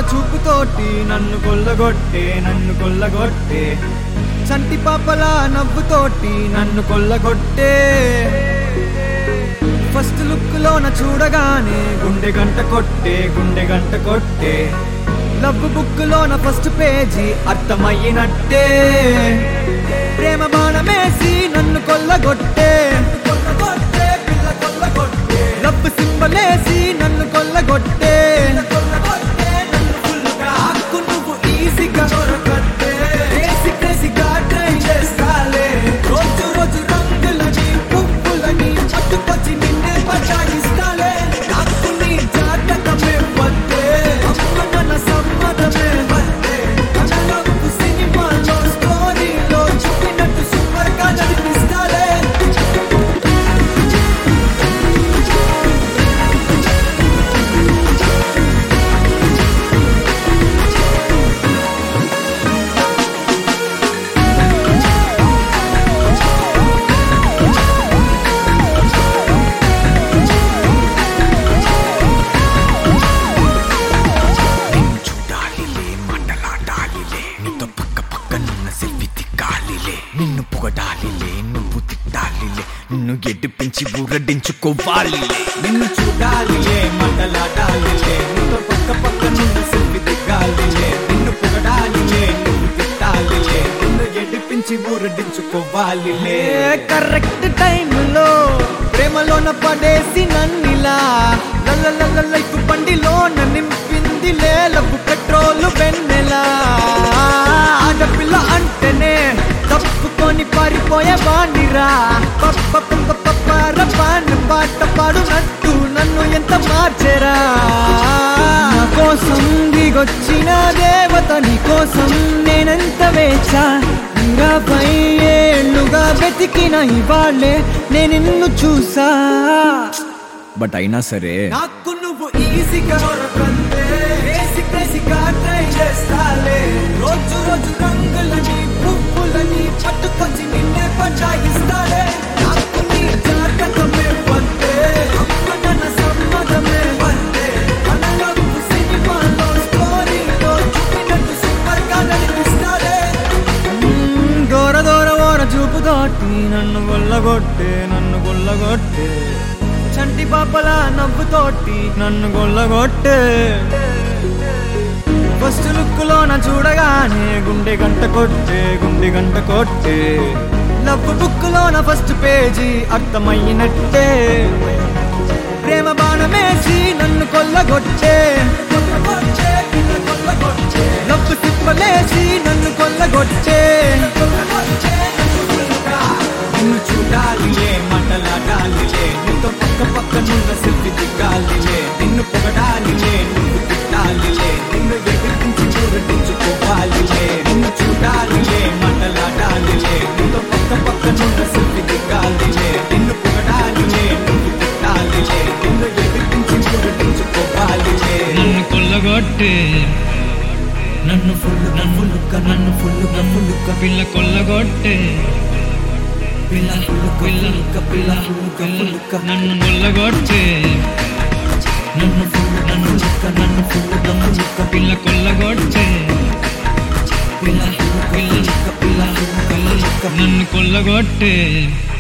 చూపుతోటి నన్ను కొల్లగొట్టే నన్ను కొల్లగొట్టే చంటి పాపల నవ్వుతోటి నన్ను కొల్లగొట్టే ఫస్ట్ లుక్ లోన చూడగానే గుండె గంట కొట్టే గుండె గంట కొట్టే లవ్ బుక్ లోన ఫస్ట్ పేజీ అర్థమయ్యినట్టే ప్రేమ బాణమేసి నన్ను కొల్లగొట్టే కొల్లగొట్టే, పిల్ల కొల్లగొట్టే. లవ్ సింబలేసి నన్ను కొల్లగొట్టే కొల్లగొట్టే, నన్ను ఫుల్లుగా హక్కు నువ్వు ఈజీగా దొరకట్టే. క్రేజీ క్రేజీగా ట్రై చేస్తాలే. రోజు రోజు రంగులని, పువ్వులని పట్టుకొచ్చి నిన్నే పచాయిస్తాలే. నాకు నీ జాతకమే వద్దే. అమ్మ నాన్న సమ్మతమే వద్దే. మన లవ్ సినిమాలో స్టోరీలో చూపినట్టు సూపర్ గా నడిపిస్తాలే నిన్ను చూడాలిలే మాటలాడాలిలే నీతో పక్క పక్కనున్న సెల్ఫీ తిక్కాలిలే నిన్ను పొగడాలిలే నువ్వు తిట్టాలిలే నిన్ను ఎడ్డిపించి ఊరడించుకోవాలిలే నిన్ను చూడాలిలే మంటలాడాలిలే నీతో పక్క పక్క నుండి సెల్ఫీ దిగాలిలే నిన్ను పొగడాలిలే నువ్వు తిట్టాలిలే నిన్ను ఎడిపించి ఊరడించుకోవాలిలే కరెక్ట్ టైంలో ప్రేమలోన పడేసి నన్నిలా లల్ల లైఫ్ బండిలో నింపిందిలే లవ్ పెట్రోల్ వెన్నెలా ఆడపిల్ల అంటేనే తప్పుకొని పారిపోయే బాండిరా పప్ప పప్ప పప్పర పాన్ పాట పాడునట్టు నన్ను ఎంత మార్చెరా నా కోసం దిగొచ్చిన దేవత నీ కోసం నేనెంత వేచా ఇరవై ఏళ్ళుగా వెతికిన ఇవాళ్ళే నేను నిన్ను చూసా బట్ అయినా సరే నాకు నువ్వు ఈజీగా దొరకందే క్రేజీ క్రేజీగా ట్రై చేస్తాలే రోజు రోజు రంగులని పువ్వులని పట్టుకొచ్చి నిన్నే పచాయిస్తాలే నాకు నీ జాతకమే వద్దే అమ్మ నాన్న సమ్మతమే వద్దే మన లవ్ సినిమాలో స్టోరీలో చూపినట్టు సూపర్ గా నడిపిస్తాలే దూర దూర ఓర చూపుతోటి నన్ను గొల్లగొట్టే నన్ను గొల్లగొట్టే చంటి పాపల నవ్వుతోటి నన్ను గొల్లగొట్టే ఫస్ట్ లుక్ లోన చూడగానే గుండె గంట కొట్టే గుండె గంట కొట్టే లవ్ బుక్ లోన ఫస్ట్ పేజీ అర్థమయ్యినట్టే ప్రేమ బాణమేసి నన్ను కొల్లగొట్టే లవ్ తిప్పలేసి నన్ను కొల్లగొట్టే నిన్ను చూడాలిలే మాటలాడాలిలే నీతో పక్క పక్క నున్న సెల్ఫీ దిగాలిలే నిన్ను పొగడాలిలే నువ్వు తిట్టాలిలే నిన్ను ఎదిరించి చూరటించుకోవాలిలే నిన్ను చూడాలిలే మాటలాడాలిలే నీతో పక్క పక్క నున్న సెల్ఫీ దిగాలిలే నిన్ను పొగడాలిలే నువ్వు తిట్టాలిలే నిన్ను ఎదిరించి చూరటించుకోవాలిలే నన్ను కొల్లగొట్టే నన్ను ఫుల్ నన్ను లుక్క నన్ను ఫుల్ ఫుల్లుక్క పిల్ల కొల్లగొట్టే పిల్ల పిల్ల పిల్ల పిల్ల నన్ను కొల్లగొట్టే నన్ను ఫుల్ నన్ను లుక్క నన్ను ఫుల్ లుక్క పిల్ల కొల్లగొట్టే పిల్ల పిల్ల పిల్ల పిల్ల నన్ను కొల్లగొట్టే